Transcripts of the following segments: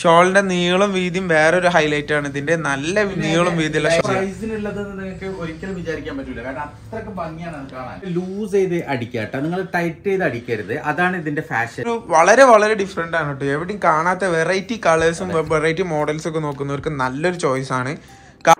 ഷോളിന്റെ നീളം വീതിയും വേറൊരു ഹൈലൈറ്റ് ആണ് ഇതിന്റെ നല്ല നീളം വീതിയുള്ള ഷോൾ പ്രൈസിനുള്ളത് നിങ്ങൾക്ക് ഒരിക്കലും വിചാരിക്കാൻ പറ്റൂല കാരണം അത്രക്ക് ഭംഗിയാണ് അത് കാണാൻ ലൂസ് ചെയ്ത് അടിക്കാട്ടോ നിങ്ങൾ ടൈറ്റ് ചെയ്ത് അടിക്കരുത് അതാണ് ഇതിന്റെ ഫാഷൻ ഒരു വളരെ വളരെ ഡിഫറെന്റ് ആണ് കേട്ടോ എവിടെയും കാണാത്ത വെറൈറ്റി കളേഴ്സും വെറൈറ്റി മോഡൽസ് ഒക്കെ നോക്കുന്നവർക്ക് നല്ലൊരു ചോയ്സ് ആണ് ക-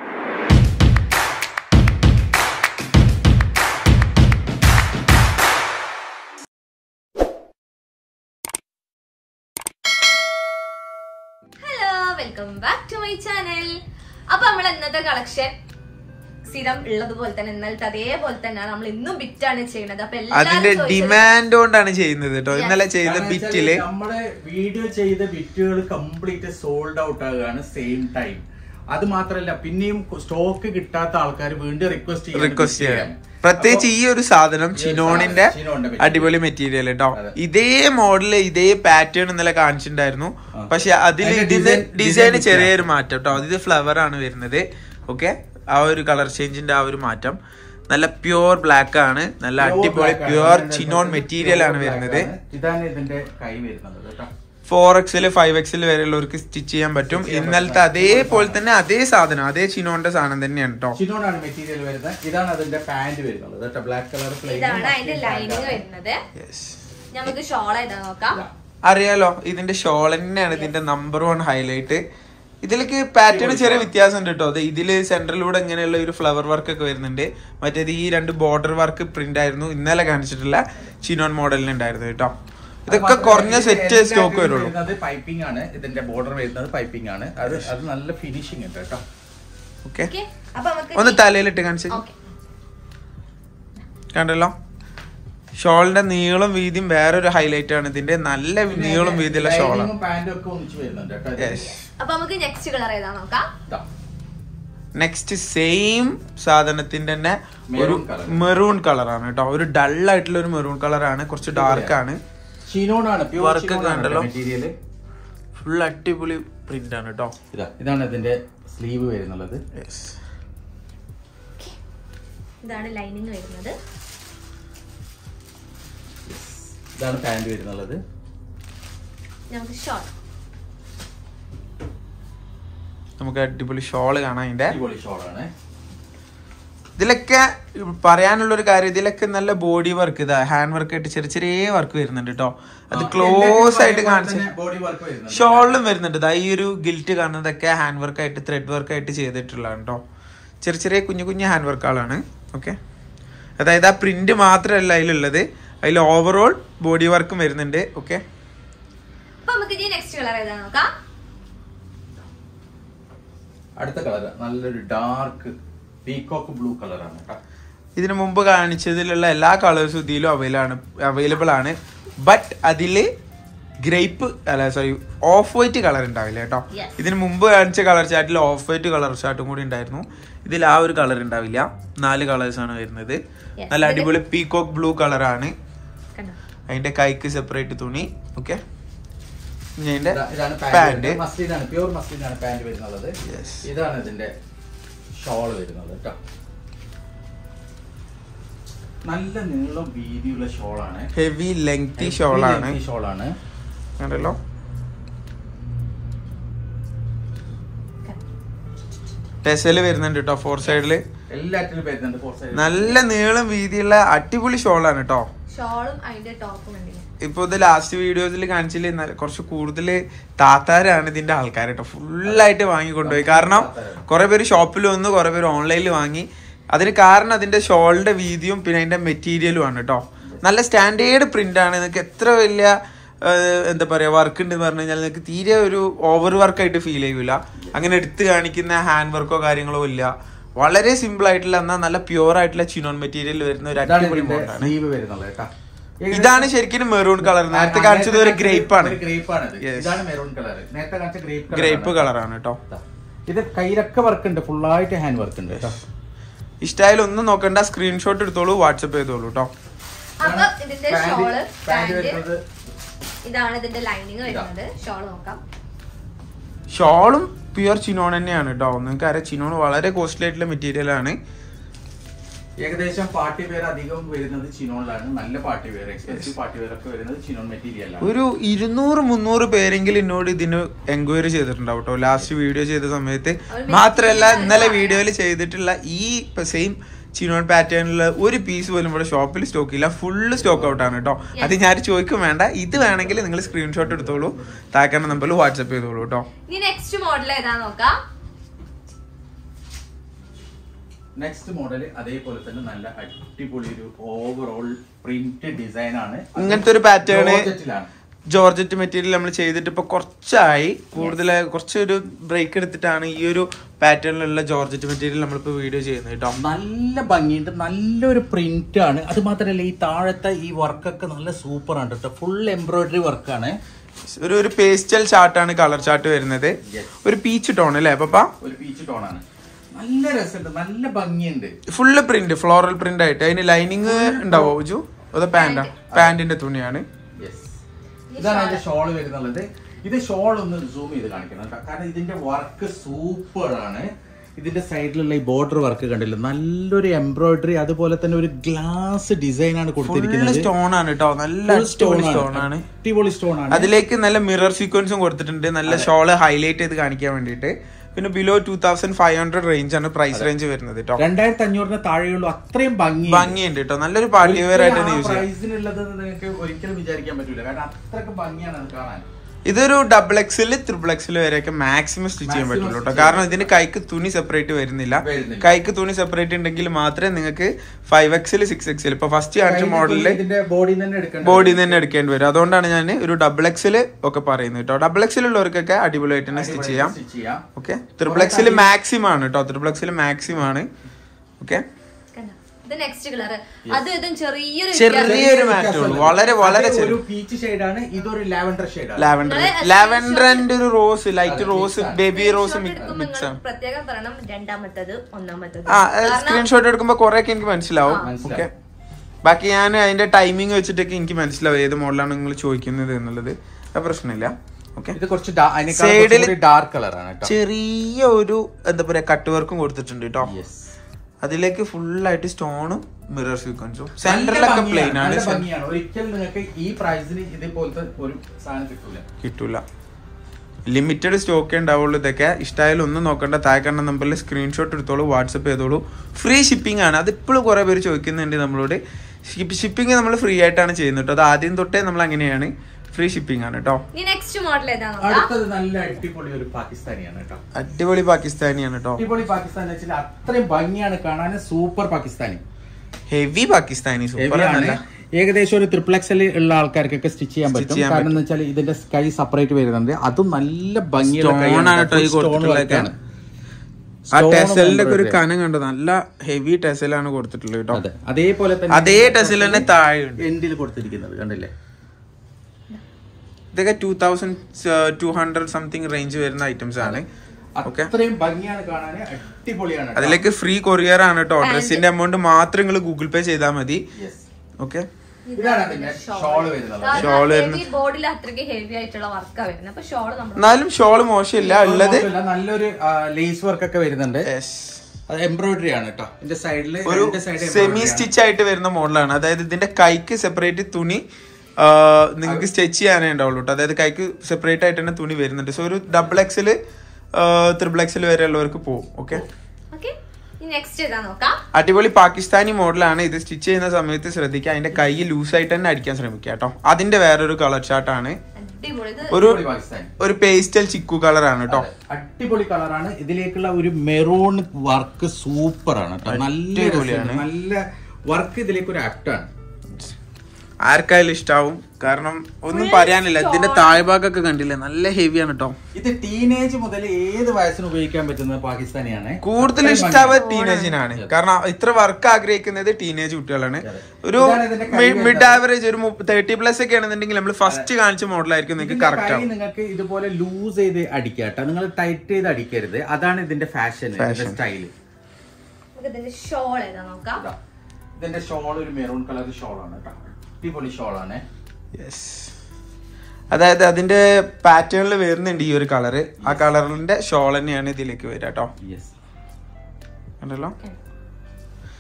hello welcome back to my channel അപ്പൊ നമ്മൾ ഇന്നത്തെ കളക്ഷൻ സ്ഥിരം ഉള്ളതുപോലെ തന്നെ ഇന്നലത്തെ അതേപോലെ തന്നെയാണ് നമ്മൾ ഇന്നും ബിറ്റാണ് ചെയ്യുന്നത് അപ്പൊ അതിന്റെ എല്ലാവരും ചോദിച്ചത് ഡിമാൻഡ് കൊണ്ടാണ് ചെയ്യുന്നത് കേട്ടോ ഇന്നലെ ചെയ്ത ബിറ്റില് നമ്മുടെ വീഡിയോ ചെയ്ത ബിറ്റുകൾ കംപ്ലീറ്റ് സോൾഡ് ഔട്ട് ആകുകയാണ് സെയിം ടൈം അത് മാത്രല്ല പിന്നെയും സ്റ്റോക്ക് കിട്ടാത്ത ആൾക്കാർ വീണ്ടും റിക്വസ്റ്റ് റിക്വസ്റ്റ് ചെയ്യാം പ്രത്യേകിച്ച് ഈ ഒരു സാധനം ചിനോണിന്റെ ചിനോണിന്റെ material. അടിപൊളി മെറ്റീരിയൽ കേട്ടോ അതെ. ഇതേ മോഡല് ഇതേ പാറ്റേൺ ഇന്നലെ കാണിച്ചിട്ടുണ്ടായിരുന്നു പക്ഷെ അതിൽ അതിന്റെ ഇതിന് design- ഡിസൈൻ design ചെറിയൊരു മാറ്റം കേട്ടോ ഇത് ഫ്ലവർ ആണ് വരുന്നത് ഓക്കെ ആ ഒരു കളർ ചേഞ്ചിന്റെ ആ ഒരു മാറ്റം നല്ല പ്യുവർ ബ്ലാക്ക് ആണ് നല്ല അടിപൊളി പ്യുവർ ചിനോൺ മെറ്റീരിയൽ ആണ് വരുന്നത് ഇതാണ് ഇതിന്റെ കൈ വരുന്നത് കേട്ടോ ഫോർ എക്സിൽ ഫൈവ് എക്സിൽ വരെയുള്ളവർക്ക് സ്റ്റിച്ച് ചെയ്യാൻ പറ്റും ഇന്നലത്തെ അതേപോലെ തന്നെ അതേ സാധനം അതേ ചിനോന്റെ സാധനം തന്നെയാണ് കേട്ടോ ചിനോണാണ് മെറ്റീരിയൽ വരുന്നത് ഇതാണ് അതിന്റെ പാന്റ് വരുന്നത് കേട്ടോ ബ്ലാക്ക് കളർ ഇതാണ് അതിന്റെ ലൈനിങ് വരുന്നത് നമുക്ക് ഷോൾ ഏതാ നോക്കാം അറിയാലോ ഇതിന്റെ ഷോൾ തന്നെയാണ് ഇതിന്റെ നമ്പർ വൺ ഹൈലൈറ്റ് ഇതിലേക്ക് പാറ്റേൺ ചെറിയ വ്യത്യാസം ഉണ്ട് കേട്ടോ അത് ഇതില് സെന്ററിലൂടെ ഇങ്ങനെയുള്ള ഒരു ഫ്ലവർ വർക്ക് ഒക്കെ വരുന്നുണ്ട് മറ്റേത് ഈ രണ്ട് ബോർഡർ വർക്ക് പ്രിന്റ് ആയിരുന്നു ഇന്നലെ കാണിച്ചിട്ടുള്ള ചിനോൺ മോഡലിന് ഉണ്ടായിരുന്നു കേട്ടോ ഇതൊക്കെ കുറഞ്ഞ സെറ്റ് സ്റ്റോക്ക് വരുള്ളൂ പൈപ്പിംഗ് ആണ് ഇതിന്റെ ബോർഡർ വരുന്നത് പൈപ്പിംഗ് ആണ് അത് അത് നല്ല ഫിനിഷിംഗ് ഉണ്ട് കേട്ടോ ഓക്കെ ഓക്കെ അപ്പൊ നമുക്ക് ഒന്ന് തലയിലിട്ട് കാണിച്ചു ഓക്കെ കണ്ടല്ലോ ഷോളിന്റെ നീളം വീതിയും വേറൊരു ഹൈലൈറ്റ് ആണ് ഇതിന്റെ നല്ല നീളം വീതിയുള്ള ഷോളാണ് പാന്റും ഒക്കെ ഒന്നിച്ച് വരുന്നുണ്ട് കേട്ടോ ഇതിന്റെ. യെസ് അപ്പൊ നമുക്ക് നെക്സ്റ്റ് കളർ ഏതാ നോക്കാം ഇതാ. നെക്സ്റ്റ് സെയിം സാധനത്തിന്റെ തന്നെ ഒരു Maroon colour. മെറൂൺ കളറാണ് കേട്ടോ ഒരു ഡൾ ആയിട്ടുള്ള ഒരു മെറൂൺ കളറാണ് കുറച്ച് ഡാർക്ക് ആണ് ചിനോൺ ആണ് പ്യൂർ Work ഒക്കെ ചിനോൺ ആണ് ഉണ്ടല്ലോ. മെറ്റീരിയൽ ഫുൾ അടിപൊളി പ്രിന്റ് ആണ് കേട്ടോ ഇതാ ഇതാണ് ഇതിന്റെ സ്ലീവ് വരുന്നുള്ളത് യെസ് ഇതാണ് ലൈനിങ് വരുന്നത് ഇതാണ് പാന്റ് വരുന്നുള്ളത് നമുക്ക് ഷോൾ നമുക്ക് അടിപൊളി ഷോള് കാണാം അതിന്റെ അടിപൊളി ഷോളാണ് ഇതിലൊക്കെ പറയാനുള്ള ഒരു കാര്യം ഇതിലൊക്കെ നല്ല ബോഡി വർക്ക് ഇതാ ഹാൻഡ് വർക്ക് ആയിട്ട് ചെറിയ ചെറിയ വർക്ക് വരുന്നുണ്ട് കേട്ടോ അത് ക്ലോസ് ആയിട്ട് കാണിച്ചു ബോഡി വർക്ക് വരുന്നുണ്ട് ഷോളിലും വരുന്നുണ്ട് ദാ ഈ ഒരു ഗിൽറ്റ് കാണുന്നതൊക്കെ ഹാൻഡ് വർക്ക് ആയിട്ട് ത്രെഡ് വർക്ക് ആയിട്ട് ചെയ്തിട്ടുള്ളതാണ് കേട്ടോ ചെറിയ ചെറിയ കുഞ്ഞു കുഞ്ഞു ഹാൻഡ് വർക്കുകളാണ് ഓക്കെ അതായത് ആ പ്രിന്റ് മാത്രമല്ല അതിലുള്ളത് അതിൽ ഓവറോൾ ബോഡി വർക്കും വരുന്നുണ്ട് ഓക്കെ അപ്പൊ നമുക്ക് ഇനി നെക്സ്റ്റ് കളർ ഏതാ നോക്കാം അടുത്ത കളർ നല്ലൊരു ഡാർക്ക് പീകോക്ക് ബ്ലൂ കളറാണ് കേട്ടോ ഇതിനു മുമ്പ് കാണിച്ചതിലുള്ള എല്ലാ കളേഴ്സും ഇതിലും അവൈലബിൾ ആണ് അവൈലബിൾ ആണ് ബട്ട് അതില് ഗ്രേപ്പ് അല്ല സോറി ഓഫ് വൈറ്റ് കളർ ഉണ്ടാവില്ല കേട്ടോ Yes. ഇതിന് മുമ്പ് കാണിച്ച കളർ ചാർട്ടിൽ ഓഫ് വൈറ്റ് കളർ ചാർട്ടും കൂടി ഉണ്ടായിരുന്നു ഇതിൽ ആ ഒരു കളർ ഉണ്ടാവില്ല നാല് കളേഴ്സ് ആണ് വരുന്നത് Yes. നല്ല അടിപൊളി പീകോക്ക് ബ്ലൂ കളറാണ് കണ്ടോ അതിന്റെ കൈക്ക് സെപ്പറേറ്റ് തുണി ഓക്കെ ഇതിന്റെ ഇതാ- ഇതാണ് പാന്റ് പാന്റ് മസ്ലിനാണ് പ്യൂർ മസ്ലിനാണ് പാന്റ് വരുന്നുള്ളത് Yes. ഇതാണ് ഇതിന്റെ ഷോൾ വരുന്നത് കേട്ടോ നല്ല നീളം വീതിയുള്ള ഷോളാണ് ഹെവി ലെങ്തി ഷോളാണ് ഷോളാണ് കണ്ടല്ലോ ടെസല് വരുന്നുണ്ട് കേട്ടോ ഫോർ സൈഡില് എല്ലാറ്റിലും വരുന്നുണ്ട് ഫോർ സൈഡ് നല്ല നീളം വീതിയുള്ള അടിപൊളി ഷോളാണ് കേട്ടോ ഷോളും അതിന്റെ ടോപ്പും കണ്ടില്ലേ ഇപ്പൊ ഇത് ലാസ്റ്റ് വീഡിയോസിൽ കാണിച്ചില്ല കുറച്ച് കൂടുതൽ താത്താരാണ് ഇതിന്റെ ആൾക്കാർ കേട്ടോ ഫുള്ളായിട്ട് വാങ്ങിക്കൊണ്ടുപോയി കാരണം കുറെ പേര് ഷോപ്പിൽ വന്നു കുറെ പേര് ഓൺലൈനിൽ വാങ്ങി അതിന് കാരണം അതിന്റെ ഷോളിന്റെ വീതിയും പിന്നെ അതിന്റെ മെറ്റീരിയലും ആണ് കേട്ടോ നല്ല സ്റ്റാൻഡേർഡ് പ്രിന്റ് ആണ് നിങ്ങൾക്ക് എത്ര വലിയ ഏഹ്, എന്താ പറയാ വർക്ക് ഉണ്ട് പറഞ്ഞു കഴിഞ്ഞാൽ നിങ്ങൾക്ക് തീരെ ഒരു ഓവർ വർക്ക് ആയിട്ട് ഫീൽ ചെയ്യൂല അങ്ങനെ എടുത്ത് കാണിക്കുന്ന ഹാൻഡ് വർക്കോ കാര്യങ്ങളോ ഇല്ല വളരെ സിമ്പിൾ ആയിട്ടുള്ള എന്നാൽ നല്ല പ്യുവർ ആയിട്ടുള്ള ചിനോൺ മെറ്റീരിയൽ വരുന്ന ഒരു ഇതാണ് അടിപൊളി ഇതിന്റെ മോഡാണ് സ്ലീവ് വരുന്നുള്ളത് കേട്ടോ ഇതാണ് ശരിക്കും മെറൂൺ കളർ നേരത്തെ കാണിച്ചത് ഒരു ഗ്രേപ്പ് ആണ് ഗ്രേപ്പ് ആണ് Yes. ഇതാണ് മെറൂൺ കളർ നേരത്തെ കാണിച്ച ഗ്രേപ്പ് ഗ്രേപ്പ് കളറാണ് കേട്ടോ ഇത് കയ്യിലൊക്കെ വർക്ക് ഉണ്ട് ഫുള്ളായിട്ട് ഹാൻഡ് വർക്ക് ഉണ്ട് കേട്ടോ ഇഷ്ടമായാലും ഒന്നും നോക്കണ്ട സ്ക്രീൻഷോട്ട് എടുത്തോളൂ വാട്സപ്പ് ചെയ്തോളൂ കേട്ടോ അപ്പൊ ഇതിന്റെ പാന്റ്- ഷോള് പാന്റ് പാന്റ് വരുന്നത് ഇതാണ് ഇതിന്റെ ലൈനിങ് വരുന്നത് ഷോൾ നോക്കാം ഷോളും പ്യുവർ ചിനോൺ തന്നെയാണ് കേട്ടോ നിങ്ങൾക്ക് അറിയാം ചിനോൺ വളരെ കോസ്റ്റ്ലി ആയിട്ടുള്ള മെറ്റീരിയൽ ആണ് ഏകദേശം പാർട്ടി വെയർ അധികം വരുന്നത് ചിനോണിലാണ് നല്ല party wear expensive party wear ഒക്കെ വരുന്നത് ചിനോൺ മെറ്റീരിയലാണ് ഒരു ഇരുന്നൂറ് മുന്നൂറ് പേരെങ്കിലും എന്നോട് ഇതിന് എൻക്വയറി ചെയ്തിട്ടുണ്ടാവും കേട്ടോ ലാസ്റ്റ് വീഡിയോ ചെയ്ത സമയത്ത് മാത്രല്ല ഇന്നലെ വീഡിയോയിൽ ചെയ്തിട്ടുള്ള ഈ സെയിം ചിനോൺ പാറ്റേണിലുള്ള ഒരു പീസ് പോലും ഇവിടെ ഷോപ്പിൽ സ്റ്റോക്ക് ഇല്ല ഫുള്ള് സ്റ്റോക്ക് ഔട്ട് ആണ് കേട്ടോ അത് ഞാൻ ചോദിക്കും വേണ്ട ഇത് വേണമെങ്കിൽ നിങ്ങൾ സ്ക്രീൻഷോട്ട് എടുത്തോളൂ താക്കണ നമ്പറിൽ വാട്സപ്പ് ചെയ്തോളൂ കേട്ടോ ഇനി നെക്സ്റ്റ് മോഡൽ ഏതാ നോക്കാം നെക്സ്റ്റ് മോഡൽ അതേപോലെ തന്നെ നല്ല അടിപൊളി ഒരു ഓവറോൾ പ്രിന്റ് ഡിസൈൻ ആണ് ഇങ്ങനത്തെ ഒരു pattern- ജോർജറ്റിലാണ്. ജോർജറ്റ് മെറ്റീരിയൽ നമ്മൾ ചെയ്തിട്ട് ഇപ്പൊ കുറച്ചായി കൂടുതൽ കുറച്ചൊരു ബ്രേക്ക് എടുത്തിട്ടാണ് ഈ ഒരു പാറ്റേണിലുള്ള ജോർജറ്റ് മെറ്റീരിയൽ നമ്മളിപ്പോ വീഡിയോ ചെയ്യുന്നത് കേട്ടോ നല്ല ഭംഗിയുണ്ട് നല്ലൊരു പ്രിന്റ് ആണ് അത് മാത്രല്ല ഈ താഴത്തെ ഈ വർക്കൊക്കെ നല്ല സൂപ്പർ ആണ് കേട്ടോ ഫുൾ എംബ്രോയിഡറി വർക്കാണ് ഒരു ഒരു പേസ്റ്റൽ ചാർട്ടാണ് കളർ ചാർട്ട് വരുന്നത് Yes. ഒരു പീച്ച് ടോൺ അല്ലേ പപ്പ ഒരു പീച്ച് ടോൺ ആണ് നല്ല രസമുണ്ട് നല്ല ഭംഗിയുണ്ട് ഫുള്ള് പ്രിന്റ് ഫ്ലോറൽ പ്രിന്റ് ആയിട്ട് അതിന് ലൈനിങ് ഉണ്ടാവോ ജു അത് പാന്റാ പാന്റിന്റെ തുണിയാണ് യെസ് ഇതാണ് അതിന്റെ ഷോൾ വരുന്നുള്ളത് ഇത് ഷോൾ ഒന്ന് സൂം ചെയ്ത് കാണിക്കണം കേട്ടോ കാരണം ഇതിന്റെ വർക്ക് സൂപ്പർ ആണ് ഇതിന്റെ സൈഡിലുള്ള ഈ ബോർഡർ വർക്ക് കണ്ടില്ല നല്ലൊരു എംബ്രോയിഡറി അതുപോലെ തന്നെ ഒരു ഗ്ലാസ് ഡിസൈൻ ആണ് ഫുള്ള് കൊടുത്തിരിക്കുന്നത് സ്റ്റോൺ ആണ് കേട്ടോ നല്ല Full stone അടിപൊളി ആണ്. സ്റ്റോൺ ആണ് അടിപൊളി സ്റ്റോൺ ആണ് അതിലേക്ക് നല്ല മിറർ സീക്വൻസും കൊടുത്തിട്ടുണ്ട് നല്ല ഷോള് ഹൈലൈറ്റ് ചെയ്ത് കാണിക്കാൻ വേണ്ടിയിട്ട് പിന്നെ below two thousand five hundred range ആണ് പ്രൈസ് റേഞ്ച് വരുന്നത് കേട്ടോ രണ്ടായിരത്തി അഞ്ഞൂറിന് താഴെയുള്ളൂ അത്രയും ഭംഗി ഭംഗിയുണ്ട് കേട്ടോ നല്ലൊരു പാർട്ടി വെയർ ആയിട്ട് തന്നെ യൂസ് ചെയ്യാം പ്രൈസിനുള്ളത് നിങ്ങൾക്ക് ഒരിക്കലും വിചാരിക്കാൻ പറ്റൂല കാരണം അത്രക്ക് ഭംഗിയാണ് അത് കാണാൻ ഇതൊരു ഡബിൾ എക്സിൽ ത്രിപ്പിൾ എക്സിൽ വരെയൊക്കെ മാക്സിമം സ്റ്റിച്ച് ചെയ്യാൻ Maximum പറ്റുള്ളൂ കേട്ടോ stitch കാരണം ഇതിന് കൈക്ക് തുണി സെപ്പറേറ്റ് വരുന്നില്ല വരുന്നില്ല. കൈക്ക് തുണി സെപ്പറേറ്റ് ഉണ്ടെങ്കിൽ മാത്രമേ നിങ്ങൾക്ക് ഫൈവ് എക്സിൽ സിക്സ് എക്സിൽ ഇപ്പൊ ഫസ്റ്റ് കാണിച്ച മോഡലില് ഇതിന്റെ ബോഡി തന്നെ എടുക്കണം ബോഡി തന്നെ എടുക്കേണ്ടി വരും അതുകൊണ്ടാണ് ഞാൻ ഒരു ഡബിൾ എക്സിൽ ഒക്കെ പറയുന്നത് കേട്ടോ ഡബിൾ എക്സിൽ ഉള്ളവർക്കൊക്കെ അടിപൊളിയായിട്ട് തന്നെ സ്റ്റിച്ച് ചെയ്യാം സ്റ്റിച്ച് ചെയ്യാം ഓക്കെ ത്രിപ്പിൾ എക്സിൽ മാക്സിമം ആണ് കേട്ടോ ത്രിപ്പിൾ എക്സിൽ മാക്സിമം ആണ് ഓക്കെ കണ്ടോ? ഇത് നെക്സ്റ്റ് കളർ അത് ഇതും ചെറിയൊരു ചെറിയൊരു മാറ്റേ ഉള്ളൂ വളരെ വളരെ അത് ചെറിയ ഒരു പീച്ച് ഷെയ്ഡാണ് ഇതൊരു ലാവൻഡർ ഷെയ്ഡാണ് ലാവൻഡർ നിങ്ങള് ലാവൻഡർ ആൻഡ് ഒരു റോസ് ലൈറ്റ് അതെ, റോസ് mix ആണ്. ബേബി റോസ് Screenshot എടുക്കുമ്പോ മിക്സ് നിങ്ങൾ ആണ് പ്രത്യേകം പറയണം രണ്ടാമത്തത് ഒന്നാമത്തത് ആ കാരണം സ്ക്രീൻഷോട്ട് എടുക്കുമ്പോ കുറെ ഒക്കെ എനിക്ക് മനസ്സിലാവും ആ, മനസ്സിലാവും. ഓക്കെ ബാക്കി ഞാൻ അതിന്റെ ടൈമിംഗ് വെച്ചിട്ടൊക്കെ എനിക്ക് മനസ്സിലാവും ഏത് മോഡലാണ് നിങ്ങൾ ചോദിക്കുന്നത് എന്നുള്ളത് അത് പ്രശ്നമില്ല ഓക്കെ ഇത് കുറച്ച് Side ല് ഡാർക്ക് കളറാണ് കേട്ടോ ചെറിയ ഒരു എന്താ പറയാ കട്ട് വർക്കും കൊടുത്തിട്ടുണ്ട് കേട്ടോ Yes. അതിലേക്ക് full ആയിട്ട് സ്റ്റോണും മിറർ സീക്വൻസും നല്ല സെന്ററിലൊക്കെ ഭംഗിയാണ്, പ്ലെയിൻ ആണ് നല്ല ഭംഗിയാണ് ഒരിക്കലും നിങ്ങൾക്ക് ഈ പ്രൈസിന് ഇതേപോലത്തെ ഒരു സാധനം കിട്ടൂല കിട്ടൂല ലിമിറ്റഡ് സ്റ്റോക്കേ ഉണ്ടാവുള്ളൂ ഇതൊക്കെ ഇഷ്ടമായാലും ഒന്നും നോക്കണ്ട താഴെ കാണുന്ന നമ്പറിൽ സ്ക്രീൻഷോട്ട് എടുത്തോളൂ വാട്സപ്പ് ചെയ്തോളൂ ഫ്രീ ഷിപ്പിംഗ് ആണ് അതിപ്പോഴും കുറേ പേര് ചോദിക്കുന്നുണ്ട് നമ്മളോട് ഷിപ്പിംഗ് നമ്മൾ ഫ്രീ ആയിട്ടാണ് ചെയ്യുന്നത് കേട്ടോ അത് ആദ്യം തൊട്ടേ നമ്മൾ അങ്ങനെയാണ് ഫ്രീ ഷിപ്പിംഗ് ആണ് കേട്ടോ ഇനി നെക്സ്റ്റ് മോഡൽ ഏതാ നോക്കാം അടുത്തത് നല്ല അടിപൊളി ഒരു പാകിസ്ഥാനിയാണ് കേട്ടോ അടിപൊളി പാകിസ്ഥാനിയാണ് കേട്ടോ അടിപൊളി പാകിസ്ഥാനി വെച്ചാൽ അത്രയും ഭംഗിയാണ് കാണാൻ super Pakistani heavy Pakistani super Heavy ആണ്. ആണല്ലേ ഏകദേശം ഒരു ട്രിപ്ലക്സിൽ ഉള്ള ആൾക്കാർക്കൊക്കെ സ്റ്റിച്ച് ചെയ്യാൻ Stitch പറ്റും ചെയ്യാൻ കാരണം എന്ന് വെച്ചാൽ ഇതിന്റെ സ്കൈ സെപ്പറേറ്റ് വരുന്നുണ്ട് അതും നല്ല ഭംഗിയുള്ള Stone കൈയാണ് ആണ് കേട്ടോ ഈ Full stone കൊടുത്തിട്ടുള്ളതൊക്കെ. work ആണ്. ആ Stone ടെസലിന്റെ ഒക്കെ ഒരു embroidery. കനം കണ്ടോ നല്ല ഹെവി ടെസലാണ് കൊടുത്തിട്ടുള്ളത് കേട്ടോ അതെ അതേപോലെ തന്നെ അതേ ടെസൽ തന്നെ താഴെയുണ്ട് എൻഡിൽ കൊടുത്തിരിക്കുന്നത് കണ്ടില്ലേ ഇതൊക്കെ two thousand two hundred something range വരുന്ന ഐറ്റംസ് ആണ് ഓക്കെ അത്രയും ഭംഗിയാണ് കാണാൻ അടിപൊളിയാണ് കേട്ടോ. അതിലേക്ക് ഫ്രീ കൊറിയർ ആണ് കേട്ടോ ഡ്രസ്സിന്റെ എമൗണ്ട് മാത്രം നിങ്ങൾ ഗൂഗിൾ പേ ചെയ്താൽ മതി Yes. ഓക്കെ ഇതാണ് അതിന്റെ ഷോള് വരുന്നത് Shawl വരുന്നത്. ബോഡിയിൽ അത്രയ്ക്ക് ഹെവി ആയിട്ടുള്ള വർക്കാ വരുന്നത് അപ്പൊ ഷോള് നമ്മൾ എന്നാലും ഷോള് മോശമില്ല ഉള്ളത് മോശമില്ല, നല്ലൊരു ലേസ് വർക്ക് ഒക്കെ വരുന്നുണ്ട് yes, അത് എംബ്രോയിഡറി ആണ് കേട്ടോ ഇതിന്റെ സൈഡില് ഒരു രണ്ട് സൈഡ് സെമി സ്റ്റിച്ച് ആയിട്ട് വരുന്ന മോഡലാണ് അതായത് ഇതിന്റെ കൈക്ക് സെപ്പറേറ്റ് തുണി നിങ്ങൾക്ക് സ്റ്റിച്ച് ചെയ്യാനേ ഉണ്ടാവുള്ളൂ കേട്ടോ അതായത് കൈക്ക് സെപ്പറേറ്റ് ആയിട്ട് തന്നെ തുണി വരുന്നുണ്ട് സോ ഒരു ഡബിൾ എക്സിൽ ത്രിബിൾ എക്സിൽ വരെ ഉള്ളവർക്ക് പോകും ഓക്കെ ഓക്കെ ഇനി നെക്സ്റ്റ് ഏതാ നോക്കാം അടിപൊളി പാകിസ്ഥാനി മോഡലാണ് ഇത് സ്റ്റിച്ച് ചെയ്യുന്ന സമയത്ത് ശ്രദ്ധിക്കുക അതിന്റെ കൈ ലൂസായിട്ട് തന്നെ അടിക്കാൻ ശ്രമിക്കുക കേട്ടോ അതിന്റെ വേറൊരു കളർ ചാർട്ടാണ് അടിപൊളി ഇത് ഒരു പാകിസ്ഥാനി ഒരു പേസ്റ്റൽ ചിക്കു കളറാണ് കേട്ടോ അതെ. അടിപൊളി കളറാണ് ഇതിലേക്കുള്ള ഒരു മെറൂൺ വർക്ക് സൂപ്പർ ആണ് കേട്ടോ. നല്ല അടിപൊളിയാണ്. രസമുണ്ട്. നല്ല വർക്ക് ഇതിലേക്ക് ഒരു ആക്ടാണ് ആർക്കായാലും ഇഷ്ടാവും കാരണം ഒന്നും പറയാനില്ല ഇതിന്റെ താഴ്ഭാഗമൊക്കെ കണ്ടില്ലേ നല്ല ഹെവിയാണ് കേട്ടോ ഇത് ടീനേജ് മുതൽ ഏത് വയസ്സിന് ഉപയോഗിക്കാൻ പറ്റുന്ന പാകിസ്ഥാനിയാണ് കൂടുതൽ അത്രയും ഇഷ്ടാവുക ഭംഗിയാണ്. ടീനേജിനാണ് കാരണം ഇത്ര വർക്ക് ആഗ്രഹിക്കുന്നത് ടീനേജ് കുട്ടികളാണ് അതെ. ഒരു ഇതാണ് ഇതിന്റെ കൈ മിഡ് വരുന്നത്. ആവറേജ് ഒരു തേർട്ടി പ്ലസ് ഒക്കെ ആണെന്നുണ്ടെങ്കിൽ നമ്മൾ ഫസ്റ്റ് കാണിച്ച മോഡലായിരിക്കും നിങ്ങൾക്ക് ഇതിന്റെ കറക്റ്റ് കൈ ആവും നിങ്ങൾക്ക് ഇതുപോലെ ലൂസ് ചെയ്ത് അടിക്കാട്ടോ നിങ്ങൾ ടൈറ്റ് ചെയ്ത് അടിക്കരുത് അതാണ് ഇതിന്റെ ഫാഷൻ Fashion. സ്റ്റൈല് നമുക്ക് ഇതിന്റെ ഷോൾ ഏതാ നോക്കാം ഇതിന്റെ ഷോൾ ഒരു മെറൂൺ കളർ ഷോൾ ആണ് കേട്ടോ അടിപൊളി ഷോൾ ആണ് യെസ് അതായത് അതിന്റെ പാറ്റേണിൽ വരുന്നുണ്ട് ഈ ഒരു കളറ് ആ കളറിന്റെ ഷോൾ തന്നെയാണ് ഇതിലേക്ക് വരിക കേട്ടോ യെസ് കണ്ടല്ലോ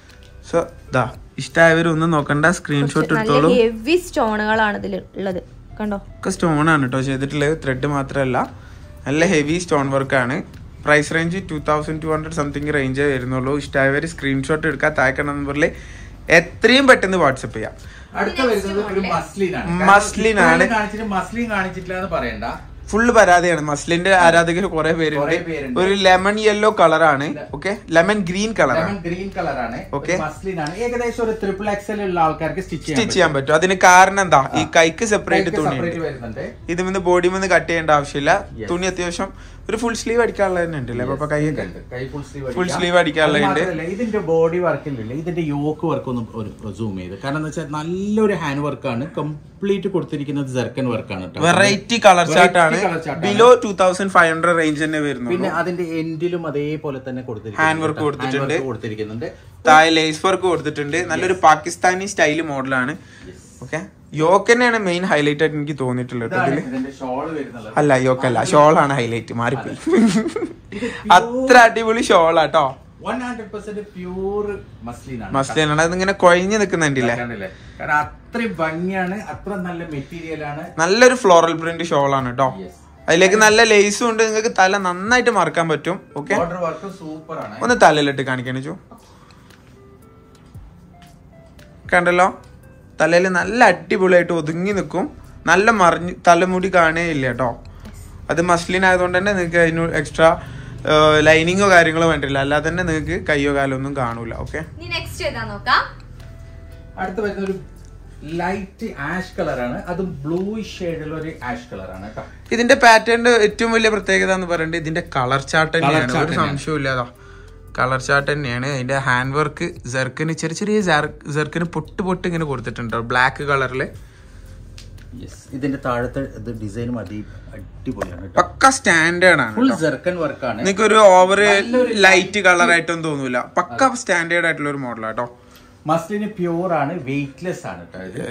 സോ ദാ ഇഷ്ടമായവർ ഒന്നും നോക്കണ്ട സ്ക്രീൻഷോട്ട് നല്ല എടുത്തോളൂ ഹെവി സ്റ്റോണുകളാണ് ഇതിൽ ഉള്ളത് കണ്ടോ ഒക്കെ സ്റ്റോൺ ആണ് കേട്ടോ ചെയ്തിട്ടുള്ളത് ത്രെഡ് മാത്രമല്ല നല്ല ഹെവി സ്റ്റോൺ വർക്കാണ് price range two thousand two hundred something റേഞ്ചേ വരുന്നുള്ളൂ ഇഷ്ടമായവർ സ്ക്രീൻഷോട്ട് എടുക്കുക താഴെ നമ്പറിൽ എത്രയും പെട്ടെന്ന് വാട്സപ്പ് ചെയ്യാം അടുത്ത വരുന്നത് ഒരു മസ്ലിനാണ് മസ്ലിൻ ആണ്. കാണിച്ചിട്ട് മസ്ലിൻ കാണിച്ചിട്ടില്ല എന്ന് പറയണ്ട ഫുള്ള് പരാതിയാണ് മസ്ലിന്റെ ആരാധകർ കുറെ പേരുണ്ട് കുറെ പേരുണ്ട്. ഒരു ലെമൺ യെല്ലോ കളറാണ് ഓക്കെ ലെമൺ ഗ്രീൻ കളറാണ് ലെമൺ ഗ്രീൻ കളറാണ് Okay. മസ്ലിൻ ആണ് ഏകദേശം ഒരു ട്രിപ്പിൾ എക്സൽ ഉള്ള ആൾക്കാർക്ക് സ്റ്റിച്ച് സ്റ്റിച്ച് ചെയ്യാൻ പറ്റും അതിന് കാരണം എന്താ ഈ കൈക്ക് സെപ്പറേറ്റ് തുണിയുണ്ട് സെപ്പറേറ്റ് വരുന്നുണ്ട് ഇത് നിന്ന് ബോഡി നിന്ന് കട്ട് ചെയ്യേണ്ട ആവശ്യമില്ല Yes. തുണി അത്യാവശ്യം ഒരു ഫുൾ സ്ലീവ് അടിക്കാനുള്ള തന്നെ ഉണ്ട് അല്ലേ അപ്പൊ കൈയൊക്കെ കൈ ഫുൾ സ്ലീവ് Full sleeve അടിക്കാനുള്ളതുണ്ട്. ഇതിന്റെ ബോഡി വർക്കില്ല ഇതിന്റെ യോക്ക് വർക്ക് ഒന്ന് ഒരു സൂം ചെയ്ത് കാരണം എന്താ വെച്ചാൽ നല്ലൊരു ഹാൻഡ് വർക്കാണ് കംപ്ലീറ്റ് കൊടുത്തിരിക്കുന്നത് ജെർക്കൻ വർക്കാണ് കേട്ടോ വെറൈറ്റി കളർ Variety ചാർട്ടാണ് colour chart ആണ്. Below two thousand five hundred range തന്നെ വരുന്നു പിന്നെ അതിന്റെ എൻഡിലും അതേപോലെ തന്നെ കൊടുത്തിരിക്കുന്നുണ്ട് Hand work കേട്ടോ. കൊടുത്തിട്ടുണ്ട്. Hand work കൊടുത്തിരിക്കുന്നുണ്ട് താഴെ ലേസ് വർക്ക് കൊടുത്തിട്ടുണ്ട് നല്ലൊരു പാകിസ്ഥാനി സ്റ്റൈൽ മോഡലാണ് ഓക്കെ യോക്ക് തന്നെയാണ് മെയിൻ ഹൈലൈറ്റ് ആയിട്ട് എനിക്ക് തോന്നിയിട്ടുള്ളത് കേട്ടോ ഇതാണ് ഇതില് ഇതിന്റെ ഷോൾ വരുന്നത് അല്ല യോക്കല്ല ഷോളാണ് ഹൈലൈറ്റ് മാറിപ്പോയി അത്ര അടിപൊളി ഷോളാട്ടോ വൺ ഹൺഡ്രഡ് പെർസെന്റ് പ്യൂർ മസ്ലിനാണ് മസ്ലിനാണ് അതിങ്ങനെ കുഴഞ്ഞു നിൽക്കുന്നുണ്ടില്ലേ കണ്ടില്ലേ? കാരണം അത്രയും ഭംഗിയാണ് അത്ര നല്ല മെറ്റീരിയൽ ആണ് നല്ലൊരു ഫ്ലോറൽ പ്രിന്റ് ഷോളാണ് കേട്ടോ Yes. അതിലേക്ക് നല്ല ലേസും ഉണ്ട് നിങ്ങൾക്ക് തല നന്നായിട്ട് മറക്കാൻ പറ്റും ഓക്കെ ബോർഡർ വർക്ക് സൂപ്പർ ആണ് ഒന്ന് തലയിലിട്ട് കാണിക്കാൻ ചോ കണ്ടല്ലോ തലയിൽ നല്ല അടിപൊളിയായിട്ട് ഒതുങ്ങി നിൽക്കും നല്ല മറിഞ്ഞ് തലമുടി കാണുകയില്ല കേട്ടോ അത് മസ്ലിൻ ആയതുകൊണ്ട് തന്നെ നിങ്ങൾക്ക് അതിന് എക്സ്ട്രാ ലൈനിങ്ങോ കാര്യങ്ങളോ വേണ്ടില്ല അല്ലാതെ തന്നെ നിങ്ങൾക്ക് കയ്യോ കാലോ ഒന്നും കാണൂല ഓക്കെ ഇനി നെക്സ്റ്റ് ഏതാ നോക്കാം അടുത്ത് വരുന്ന ഒരു ലൈറ്റ് ആഷ് കളറാണ് അതും ബ്ലൂ ഷെയ്ഡിലുള്ള ഒരു ആഷ് കളറാണ് കേട്ടോ ഇതിന്റെ പാറ്റേണിന്റെ ഏറ്റവും വലിയ പ്രത്യേകത എന്ന് പറയുന്നത് ഇതിന്റെ കളർ ചാർട്ട് തന്നെയാണ് chart ഒരു തന്നെയാണ്. സംശയവും ഇല്ലാതാ കളർ ചാർട്ട് തന്നെയാണ് അതിന്റെ ഹാൻഡ് വർക്ക് ജെർക്കിന് ചെറിയ ചെറിയ ജെർക്കിന് പൊട്ട് പൊട്ട് ഇങ്ങനെ കൊടുത്തിട്ടുണ്ട് ബ്ലാക്ക് കളറില് ഇതിന്റെ താഴത്തെ ഇത് ഡിസൈനും അതി അടിപൊളിയാണ് കേട്ടോ പക്ക സ്റ്റാൻഡേർഡ് ആണ് ഫുൾ ജെർക്കൻ വർക്കാണ് നിങ്ങൾക്ക് ഒരു ഓവർ ലൈറ്റ് കളർ ആയിട്ടൊന്നും തോന്നൂല പക്ക സ്റ്റാൻഡേർഡ് ആയിട്ടുള്ള ഒരു മോഡൽ കേട്ടോ മസ്ലിന് പ്യൂർ ആണ് വെയിറ്റ്ലെസ് ആണ് കേട്ടോ ഇത്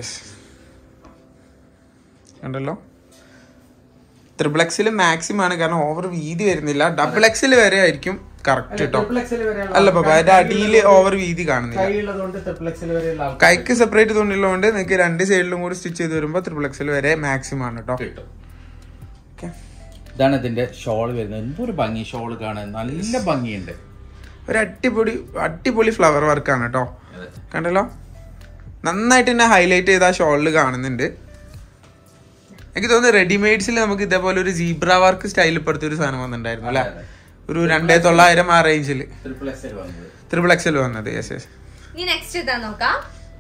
കണ്ടല്ലോ ട്രിപ്പിൾ എക്സിൽ മാക്സിമം ആണ് കാരണം ഓവർ വീതി വരുന്നില്ല ഡബിൾ എക്സിൽ വരെ ആയിരിക്കും കറക്റ്റ് കേട്ടോ ട്രിപ്പിൾ എക്സൽ വരെയുള്ള അല്ല പാപ്പ അതിന്റെ ആൾക്കാർക്ക് അടിയിൽ ഓവർ വീതി കാണുന്നില്ല കൈയുള്ളതുകൊണ്ട് ട്രിപ്പിൾ എക്സൽ വരെയുള്ള ആൾക്കാർ കൈക്ക് സെപ്പറേറ്റ് തുണിയുള്ളതുകൊണ്ട് നിങ്ങൾക്ക് രണ്ട് സൈഡിലും കൂടി സ്റ്റിച്ച് ചെയ്ത് വരുമ്പോൾ ട്രിപ്പിൾ എക്സിൽ വരെ മാക്സിമം ആണ് കേട്ടോ കിട്ടും ഓക്കെ ഇതാണ് ഇതിന്റെ ഷോൾ വരുന്നത് എന്തൊരു ഭംഗി ഷോൾ കാണാൻ നല്ല ഭംഗിയുണ്ട് ഒരു അടിപൊളി അടിപൊളി ഫ്ലവർ വർക്കാണ് കേട്ടോ കണ്ടല്ലോ നന്നായിട്ട് തന്നെ ഹൈലൈറ്റ് ചെയ്ത് ആ ഷോളിൽ കാണുന്നുണ്ട് എനിക്ക് തോന്നുന്നു റെഡിമെയ്ഡ്സിൽ നമുക്ക് ഇതേപോലെ ഒരു സീബ്ര വർക്ക് സ്റ്റൈലിൽ പെടുത്തിയ ഒരു സാധനം വന്നിട്ടുണ്ടായിരുന്നു അല്ലേ അതെ, അതെ. ഒരു രണ്ടേ തൊള്ളായിരം ആ റേഞ്ചിൽ ട്രിപ്പിൾ എക്സൽ വന്നത് ത്രിപിൾ എക്സൽ വന്നത് യെസ് യെസ് ഇനി നെക്സ്റ്റ് ഏതാ നോക്കാം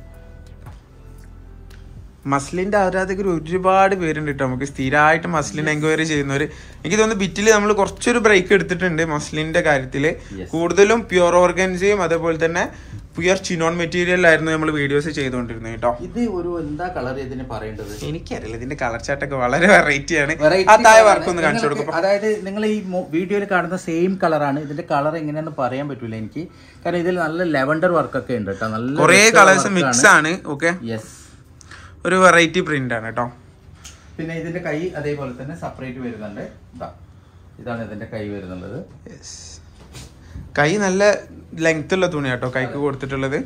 മസ്ലിന്റെ ആരാധകർ ഒരുപാട് പേരുണ്ട് കേട്ടോ നമുക്ക് സ്ഥിരമായിട്ട് മസ്ലിൻ എൻക്വയറി ചെയ്യുന്നവർ എനിക്ക് തോന്നുന്നു ബിറ്റിൽ നമ്മൾ കുറച്ചൊരു ബ്രേക്ക് എടുത്തിട്ടുണ്ട് മസ്ലിന്റെ കാര്യത്തിൽ Yes. കൂടുതലും പ്യുർ ഓർഗൻസിയും അതേപോലെ തന്നെ പ്യുർ ചിനോൺ മെറ്റീരിയലായിരുന്നു നമ്മൾ വീഡിയോസ് ചെയ്തുകൊണ്ടിരുന്നത് കേട്ടോ ഇത് ഒരു എന്താ കളർ ഇതിന് പറയേണ്ടത് എനിക്കറിയില്ല ഇതിന്റെ കളർ ചാട്ടൊക്കെ വളരെ വെറൈറ്റി ആണ് Variety ആ താഴെ colour വർക്ക് ആണ്. ഒന്ന് കാണിച്ചു നിങ്ങൾക്ക് കൊടുക്കും അതായത് നിങ്ങൾ ഈ വീഡിയോയിൽ കാണുന്ന സെയിം കളറാണ് ഇതിന്റെ കളർ എങ്ങനെയാന്ന് പറയാൻ പറ്റൂല എനിക്ക് കാരണം ഇതിൽ നല്ല ലെവൻഡർ വർക്ക് ഒക്കെ ഉണ്ട് കേട്ടോ നല്ല കുറെ കളേഴ്സ് മിക്സ് ആണ് ഓക്കെ യെസ് ഒരു വെറൈറ്റി പ്രിന്റ് ആണ് കേട്ടോ പിന്നെ ഇതിന്റെ കൈ അതേപോലെ തന്നെ സെപ്പറേറ്റ് വരുന്നുണ്ട് ഇതാ ഇതാണ് ഇതിന്റെ കൈ വരുന്നുള്ളത് കൈ നല്ല ലെങ്ത് ഉള്ള തുണി കേട്ടോ കൈക്ക് കൊടുത്തിട്ടുള്ളത്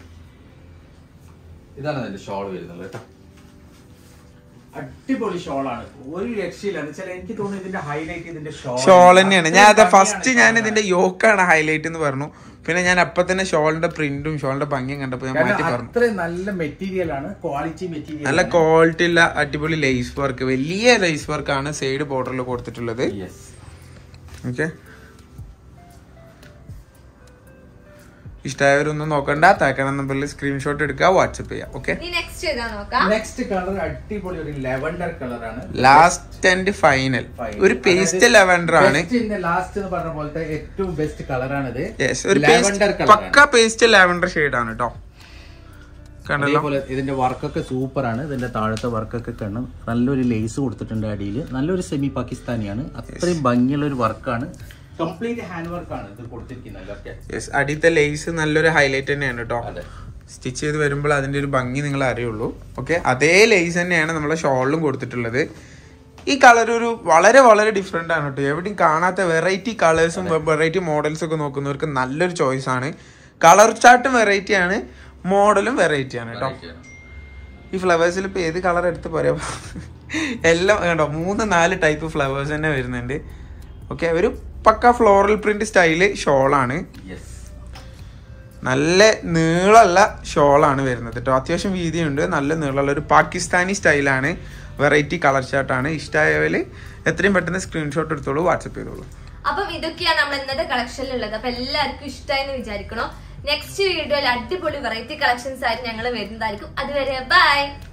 ഇതാണ് ഇതിന്റെ ഷോൾ വരുന്നത് കേട്ടോ അടിപൊളി ഷോളാണ് ഒരു രക്ഷയില്ല എന്ന് വെച്ചാൽ എനിക്ക് തോന്നുന്നു ഇതിന്റെ ഹൈലൈറ്റ് ഇതിന്റെ ഷോൾ ഷോൾ തന്നെയാണ് ഞാൻ അതെ ഫസ്റ്റ് ഞാൻ ഇതിന്റെ യോക്കാണ് ഹൈലൈറ്റ് എന്ന് പറഞ്ഞു പിന്നെ ഞാൻ അപ്പൊ തന്നെ ഷോളിന്റെ പ്രിന്റും ഷോളിന്റെ ഭംഗിയും കണ്ടപ്പോ ഞാൻ മാറ്റി പറഞ്ഞു അത്ര നല്ല മെറ്റീരിയൽ ആണ് ക്വാളിറ്റി മെറ്റീരിയൽ നല്ല ക്വാളിറ്റി ഉള്ള അടിപൊളി ലേസ് വർക്ക് വലിയ ലേസ് വർക്ക് ആണ് സൈഡ് ബോർഡറിൽ കൊടുത്തിട്ടുള്ളത് യെസ് ഓക്കെ ഇഷ്ടമായവരൊന്നും നോക്കണ്ട താക്കണ നമ്പറിൽ സ്ക്രീൻഷോട്ട് എടുക്കുക വാട്സപ്പ് ചെയ്യാം ഓക്കെ ഇനി നെക്സ്റ്റ് ഏതാ നോക്കാം നെക്സ്റ്റ് കളർ അടിപൊളി ഒരു ലെവൻഡർ കളറാണ് ലാസ്റ്റ് ആൻഡ് ഫൈനൽ ഒരു പേസ്റ്റ് ലെവൻഡർ ആണ് ലാസ്റ്റ് എന്ന് പറഞ്ഞ പോലത്തെ ഏറ്റവും ബെസ്റ്റ് കളറാണിത് യെസ് ഒരു ലെവൻഡർ പേസ്റ്റ് പക്ക പേസ്റ്റ് ലെവൻഡർ ഷെയ്ഡ് ആണ് കേട്ടോ കണ്ടല്ലോ അതേപോലെ ഇതിന്റെ വർക്കൊക്കെ സൂപ്പർ ആണ് ഇതിന്റെ താഴത്തെ വർക്കൊക്കെ കാണും നല്ലൊരു ലേസ് കൊടുത്തിട്ടുണ്ട് അടിയിൽ നല്ലൊരു സെമി പാകിസ്ഥാനിയാണ് അത്രയും ഭംഗിയുള്ള ഒരു വർക്കാണ് കംപ്ലീറ്റ് ഹാൻഡ് വർക്കാണ് ഇത് കൊടുത്തിരിക്കുന്നത് ഒക്കെ യെസ് അടിയത്തെ ലേസ് നല്ലൊരു ഹൈലൈറ്റ് തന്നെയാണ് കേട്ടോ അതെ സ്റ്റിച്ച് ചെയ്ത് വരുമ്പോൾ അതിന്റെ ഒരു ഭംഗി നിങ്ങൾ അറിയുള്ളൂ ഓക്കെ അതേ ലേസ് തന്നെയാണ് നമ്മളെ ഷോളിലും കൊടുത്തിട്ടുള്ളത് ഈ കളർ ഒരു വളരെ വളരെ ഡിഫറെന്റ് ആണ് കേട്ടോ എവിടെയും കാണാത്ത വെറൈറ്റി കളേഴ്സും വെറൈറ്റി മോഡൽസ് ഒക്കെ നോക്കുന്നവർക്ക് നല്ലൊരു ചോയ്സ് ആണ് കളർ ചാർട്ടും വെറൈറ്റി ആണ് മോഡലും വെറൈറ്റി ആണ് കേട്ടോ Variety ആണ്. ഈ ഫ്ലവേഴ്സിൽ ഇപ്പൊ ഏത് കളർ എടുത്ത് പോരാ എല്ലാം കണ്ടോ മൂന്ന് നാല് ടൈപ്പ് ഫ്ലവേഴ്സ് തന്നെ വരുന്നുണ്ട് ഓക്കെ ഒരു പക്ക ഫ്ലോറൽ പ്രിന്റ് സ്റ്റൈല് ഷോളാണ് Yes. നല്ല നീളമുള്ള ഷോളാണ് വരുന്നത് കേട്ടോ അത്യാവശ്യം വീതിയുണ്ട് നല്ല നീളമുള്ള ഒരു പാകിസ്ഥാനി സ്റ്റൈലാണ് വെറൈറ്റി കളർ ചാർട്ടാണ് ഇഷ്ടമായവര് എത്രയും പെട്ടെന്ന് സ്ക്രീൻഷോട്ട് എടുത്തോളൂ വാട്സപ്പ് ചെയ്തോളൂ അപ്പം ഇതൊക്കെയാണ് നമ്മൾ ഇന്നത്തെ കളക്ഷനിലുള്ളത് അപ്പൊ എല്ലാവർക്കും ഇഷ്ടമായി എന്ന് വിചാരിക്കണം നെക്സ്റ്റ് വീഡിയോയിൽ അടിപൊളി വെറൈറ്റി കളക്ഷൻസ് ആയിട്ട് ഞങ്ങൾ വരുന്നതായിരിക്കും അതുവരെ ബൈ